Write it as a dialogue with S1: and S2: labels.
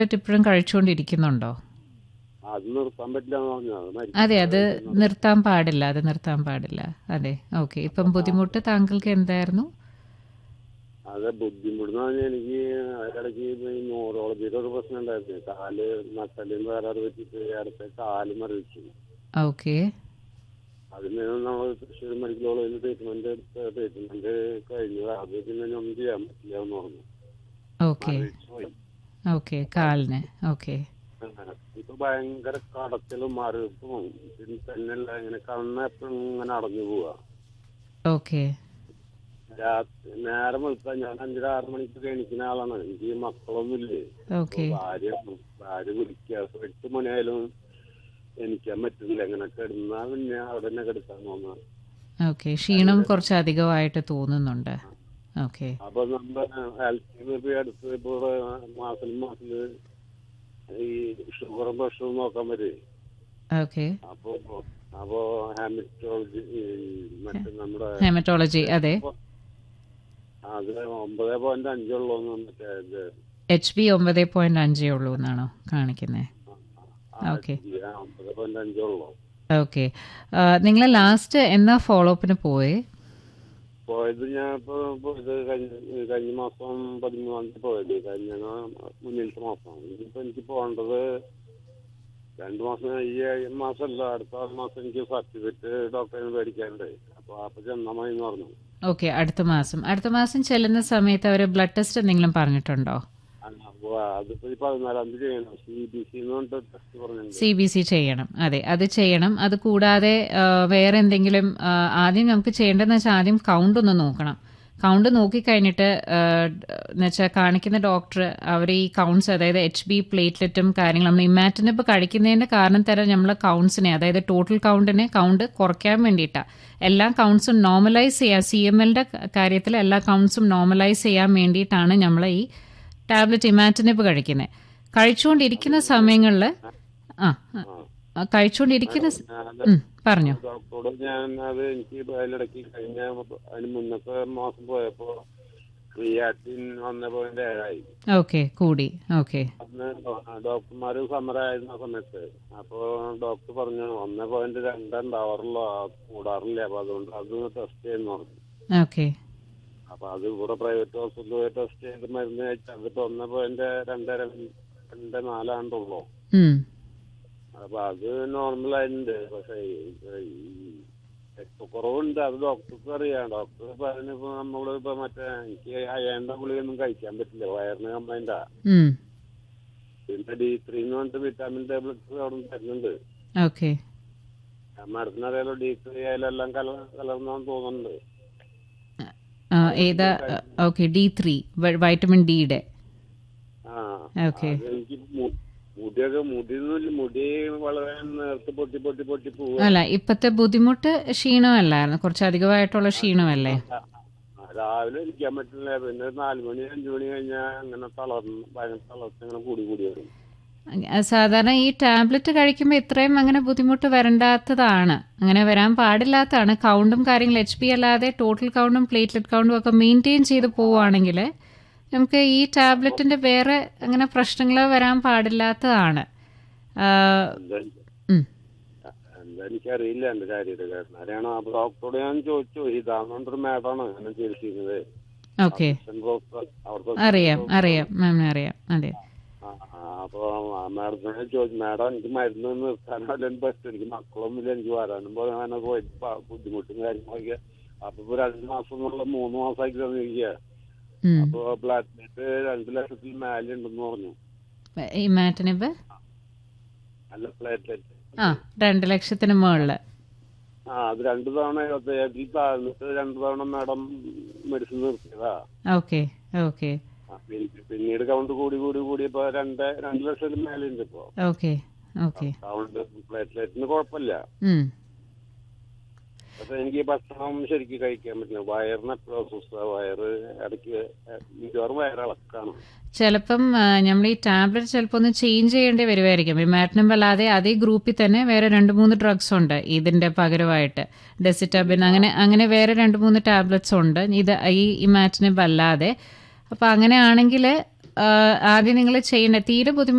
S1: ഇപ്പോഴും കഴിച്ചുകൊണ്ടിരിക്കുന്നുണ്ടോ
S2: അത് നിർത്താൻ പറ്റില്ല എന്ന് പറഞ്ഞു അത് മരിക്കും.
S1: അതെ അത് നിർത്താൻ പാടില്ല അത് നിർത്താൻ പാടില്ല അതെ ഓക്കെ ഇപ്പം ബുദ്ധിമുട്ട് താങ്കൾക്ക് എന്തായിരുന്നു
S2: അത് ബുദ്ധിമുട്ടെന്ന് പറഞ്ഞാൽ എനിക്ക് ഇടയ്ക്ക് ഈ ന്യൂറോളജിയുടെ ഒരു പ്രശ്നം ഉണ്ടായിരുന്നു കാല് നട്ടലിന് വേറെ പറ്റിയിട്ട് അടുത്ത കാല് മറിച്ചു
S1: ഓക്കെ
S2: അതിന് നമ്മൾ തൃശ്ശൂർ മെഡിക്കൽ കോളേജിൽ ട്രീറ്റ്മെന്റ് എടുത്ത് ട്രീറ്റ്മെന്റ് കഴിഞ്ഞു അത് പിന്നെ ഇനി ഒന്നും ചെയ്യാൻ പറ്റില്ല എന്ന് പറഞ്ഞു
S1: ഓക്കെ
S2: മരവിച്ച് പോയി.
S1: ഓക്കെ കാലിന് ഓക്കെ
S2: അങ്ങനെ. ഇപ്പൊ ഭയങ്കര കടച്ചിലും മറുപ്പും പിന്നെ തന്നെയല്ല ഇങ്ങനെ കണ്ണ് എപ്പോഴും ഇങ്ങനെ അടഞ്ഞു പോവാ
S1: ഓക്കെ
S2: രാത്രി നേരം വെളുത്താ ഞാൻ അഞ്ചര ആറ് മണിക്കൊക്കെ എണീക്കുന്ന ആളാണ് എനിക്ക് ഈ മക്കളൊന്നുമില്ലേ
S1: ഓക്കെ
S2: ഭാര്യ ഭാര്യ വിളിക്കുക എട്ട് മണിയായാലും എണിക്കാൻ പറ്റുന്നില്ല ഇങ്ങനെ കിടന്നാ പിന്നെ അവിടെ തന്നെ കിടക്കാൻ തോന്നുക
S1: ഓക്കെ ക്ഷീണം കുറച്ച് അധികമായിട്ട് തോന്നുന്നുണ്ട് ഓക്കെ
S2: അപ്പൊ നമ്മുടെ ഹെൽത്തിൽ ഇപ്പൊ അടുത്ത് ഇപ്പൊ മാസത്തിൽ മാസത്തില് ഈ ഷുഗറും പ്രഷറും നോക്കാൻ വരെ
S1: ഓക്കെ
S2: അപ്പൊ അപ്പൊ ഹാമിറ്റോളജി മറ്റേ നമ്മുടെ
S1: ഹെമറ്റോളജി അതെ
S2: അത് ഒമ്പത് പോയിന്റ് അഞ്ചുള്ളൂ മറ്റേ ഇത്
S1: എച്ച് ബി ഒമ്പത് പോയിന്റ് അഞ്ചേ ഉള്ളൂ എന്നാണോ കാണിക്കുന്നത് ഓക്കെ
S2: ആ, ഒമ്പത് പോയിന്റ് അഞ്ചുള്ളൂ
S1: ഓക്കെ നിങ്ങൾ ലാസ്റ്റ് എന്നാ ഫോളോ അപ്പിന് പോയേ
S2: പോയത് ഞാൻ ഇപ്പൊ പോയത് കഴിഞ്ഞ കഴിഞ്ഞ മാസം പതിമൂന്നാം തീയതി പോയത് കഴിഞ്ഞ മുന്നിലത്തെ മാസം ഇനിയിപ്പോ എനിക്ക് പോകേണ്ടത് രണ്ടു മാസം ഈ മാസമല്ല അടുത്ത മാസം എനിക്ക് സർട്ടിഫിക്കറ്റ് ഡോക്ടറിന് മേടിക്കാനുണ്ട് അപ്പൊ അപ്പൊ ചെന്നാ മതി എന്ന് പറഞ്ഞു
S1: ഓക്കെ അടുത്ത മാസം അടുത്ത മാസം ചെല്ലുന്ന സമയത്ത് അവർ ബ്ലഡ് ടെസ്റ്റ് എന്തെങ്കിലും പറഞ്ഞിട്ടുണ്ടോ
S2: അപ്പൊ അതിപ്പോ ഈ പതിനാലാം തീയതി ചെയ്യണം സി ബി സി എന്ന് പറഞ്ഞിട്ട് ടെസ്റ്റ് പറഞ്ഞിട്ടുണ്ട്
S1: സി ബി സി ചെയ്യണം അതെ അത് ചെയ്യണം അത് കൂടാതെ ആ, വേറെ എന്തെങ്കിലും ആ, ആദ്യം നമുക്ക് ചെയ്യേണ്ടതെന്ന് വെച്ചാൽ ആദ്യം കൗണ്ട് ഒന്ന് നോക്കണം കൗണ്ട് നോക്കിക്കഴിഞ്ഞിട്ട് എന്ന് വെച്ചാൽ കാണിക്കുന്ന ഡോക്ടർ അവർ ഈ കൗണ്ട്സ് അതായത് എച്ച് ബി പ്ലേറ്റ്ലെറ്റും കാര്യങ്ങളും നമ്മൾ ഇമാറ്റിനിപ്പ് കഴിക്കുന്നതിന്റെ കാരണം തരം നമ്മൾ കൗണ്ട്സിനെ അതായത് ടോട്ടൽ കൗണ്ടിനെ കൗണ്ട് കുറയ്ക്കാൻ വേണ്ടിയിട്ടാണ് എല്ലാ കൗണ്ട്സും നോർമലൈസ് ചെയ്യാൻ സി എം എല്ലിന്റെ കാര്യത്തിൽ എല്ലാ കൗണ്ട്സും നോർമലൈസ് ചെയ്യാൻ വേണ്ടിയിട്ടാണ് നമ്മൾ ഈ ടാബ്ലറ്റ് ഇമാറ്റിനിപ്പ് കഴിക്കുന്നത് കഴിച്ചുകൊണ്ടിരിക്കുന്ന സമയങ്ങളിൽ ആ ആ, ആ, കഴിച്ചുകൊണ്ടിരിക്കുന്ന സ-
S2: ഞാനത്
S1: ഉം, പറഞ്ഞോ
S2: ഡോക്ടറോട് ഞാൻ അത് എനിക്ക് അതിലിടയ്ക്ക് കഴിഞ്ഞ അതിന് മുന്നത്തെ മാസം പോയപ്പോ ക്രിയാറ്റിൻ ഒന്നേ പോയിന്റ് ഏഴായി
S1: ഓക്കെ കൂടി ഓക്കെ
S2: അന്ന് ഡോക്ടർമാര് സമരമായിരുന്ന സമയത്ത് അപ്പൊ ഡോക്ടർ പറഞ്ഞു ഒന്നേ പോയിന്റ് രണ്ട് ഉണ്ടാവാറുള്ളൂ ആ കൂടാറില്ല അപ്പൊ അതുകൊണ്ട് അത് ടെസ്റ്റ് ചെയ്യുന്നു പറഞ്ഞു
S1: ഓക്കെ
S2: അപ്പൊ അത് ഇവിടെ പ്രൈവറ്റ് ഹോസ്പിറ്റലിൽ പോയി ടെസ്റ്റ് ചെയ്ത് മരുന്ന് കഴിച്ചാൽ അതിപ്പോ ഒന്നേ പോയിന്റ് രണ്ട് രണ്ട് നാലാണ്ടുള്ളൂ
S1: ഉം,
S2: അപ്പൊ അത് നോർമൽ ആയിട്ടുണ്ട് പക്ഷെ രക്തക്കുറവുണ്ട് അത് ഡോക്ടർക്ക് അറിയാം ഡോക്ടർ പറഞ്ഞപ്പോ നമ്മള് ഇപ്പൊ മറ്റേ എനിക്ക് അയണ്ട ഗുളിയൊന്നും കഴിക്കാൻ പറ്റില്ല വയറിന് കംപ്ലൈന്റാ
S1: ഉം,
S2: പിന്നെ ഡി ത്രീ എന്ന് പറഞ്ഞിട്ട് വിറ്റാമിൻ ടാബ്ലറ്റ്സ് അവിടെ തരുന്നുണ്ട്
S1: ഓക്കെ
S2: മാഡത്തിന് അറിയാലോ ഡി ത്രീ ആയാലും എല്ലാം കല കലർന്നാന്ന് തോന്നുന്നുണ്ട്
S1: ആ, ഏതാ ഓക്കെ ഡി ത്രീ വൈറ്റമിൻ ഡിയുടെ
S2: ആ
S1: ഓക്കെ
S2: അത് എനിക്ക് മു- മുടിയൊക്കെ മുടി മുടി വളരെ നേരത്തെ പൊട്ടി പൊട്ടി പൊട്ടി പോവുക
S1: അല്ല ഇപ്പത്തെ ബുദ്ധിമുട്ട് ക്ഷീണമല്ലായിരുന്നു കുറച്ച് അധികമായിട്ടുള്ള ക്ഷീണമല്ലേ
S2: ആ, രാവിലെ ഇരിക്കാൻ പറ്റില്ല പിന്നെ ഒരു നാല് മണി അഞ്ചു മണി കഴിഞ്ഞാൽ അങ്ങനെ തളർന്ന് ഭയങ്കര തളർച്ച അങ്ങനെ കൂടി കൂടി വരും
S1: ആ, സാധാരണ ഈ ടാബ്ലറ്റ് കഴിക്കുമ്പോൾ ഇത്രയും അങ്ങനെ ബുദ്ധിമുട്ട് വരണ്ടാത്തതാണ് അങ്ങനെ വരാൻ പാടില്ലാത്തതാണ് കൗണ്ടും കാര്യങ്ങളും എച്ച് പി അല്ലാതെ ടോട്ടൽ കൗണ്ടും പ്ലേറ്റ്ലെറ്റ് കൗണ്ടും ഒക്കെ മെയിൻറ്റെയിൻ ചെയ്ത് പോവുകയാണെങ്കിൽ നമുക്ക് ഈ ടാബ്ലറ്റിന്റെ വേറെ അങ്ങനെ പ്രശ്നങ്ങൾ വരാൻ പാടില്ലാത്തതാണ് ആ,
S2: എന്താ
S1: ഉം.
S2: എന്താ എനിക്കറിയില്ല എന്റെ കാര്യത്തിൽ കാരണം അറിയണം അപ്പൊ ഡോക്ടറോട് ഞാൻ ചോദിച്ചു ഇതാണെന്നൊരു മാഡമാണ് അങ്ങനെ ചികിത്സിക്കുന്നത്
S1: ഓക്കെ
S2: അസിസ്റ്റന്റ് പ്രൊഫസർ അവിടുത്തെ
S1: അറിയാം അറിയാം മാമിനെ അറിയാം അതെ
S2: ആ, ആ, അപ്പൊ മാഡത്തിനെ ചോദിച്ചു മാഡം എനിക്ക് മരുന്ന് നിർത്താനല്ല പറ്റും എനിക്ക് മക്കളൊന്നുമില്ല എനിക്ക് വരാനും പോകാനൊക്കെ പോയി പ- ബുദ്ധിമുട്ടും കാര്യങ്ങളൊക്കെ അപ്പൊ ഇപ്പൊ രണ്ട് മാസം എന്നുള്ള മൂന്ന് മാസമാക്കി തന്നിരിക്കുക
S1: ഉം.
S2: അപ്പൊ പ്ലാറ്റ്ലെറ്റ് രണ്ട് ലക്ഷത്തിൽ മേലെ ഉണ്ടെന്ന് പറഞ്ഞു
S1: ഈ മാറ്റിനിപ്പ്
S2: അല്ല പ്ലേറ്റ്ലെറ്റ്
S1: ആ രണ്ട് ലക്ഷത്തിന് മുകളിൽ
S2: ആ അത് രണ്ടു തവണ ഇരുപത്തയ്യായിരത്തിൽ താഴ്ന്നിട്ട് രണ്ടു തവണ മാഡം മെഡിസിൻ നിർത്തിയതാ
S1: ഓക്കെ ഓക്കെ
S2: ആ, പിന്ന- പിന്നീട് കൗണ്ട് കൂടി കൂടി കൂടി ഇപ്പൊ രണ്ട് രണ്ട് ലക്ഷത്തിന് മേലെ ഉണ്ട് ഇപ്പൊ
S1: ഓക്കെ ഓക്കെ
S2: കൗണ്ട് പ്ലേറ്റ്ലെറ്റിന് കുഴപ്പമില്ല
S1: ഉം.
S2: പക്ഷെ എനിക്ക് ഈ ഭക്ഷണം ശരിക്കും കഴിക്കാൻ പറ്റില്ല വയറിന് എപ്പോഴും അസ്വസ്ഥ വയറ് ഇടയ്ക്ക് മിക്കവാറും വയറിളക്കാണ്
S1: ചിലപ്പം നമ്മൾ ഈ ടാബ്ലറ്റ് ചിലപ്പോൾ ഒന്ന് ചേഞ്ച് ചെയ്യേണ്ടി വരുമായിരിക്കും ഇമാറ്റിനം അല്ലാതെ അതേ ഗ്രൂപ്പിൽ തന്നെ വേറെ രണ്ട് മൂന്ന് ഡ്രഗ്സ് ഉണ്ട് ഇതിന്റെ പകരമായിട്ട് ഡെസിറ്റബിൻ അങ്ങനെ അങ്ങനെ വേറെ രണ്ട് മൂന്ന് ടാബ്ലറ്റ്സ് ഉണ്ട് ഇത് ഈ ഇമാറ്റിനിബ് അല്ലാതെ അപ്പം അങ്ങനെയാണെങ്കിൽ ആദ്യം നിങ്ങൾ ചെയ്യേണ്ട തീരെ ബുദ്ധിമുട്ട്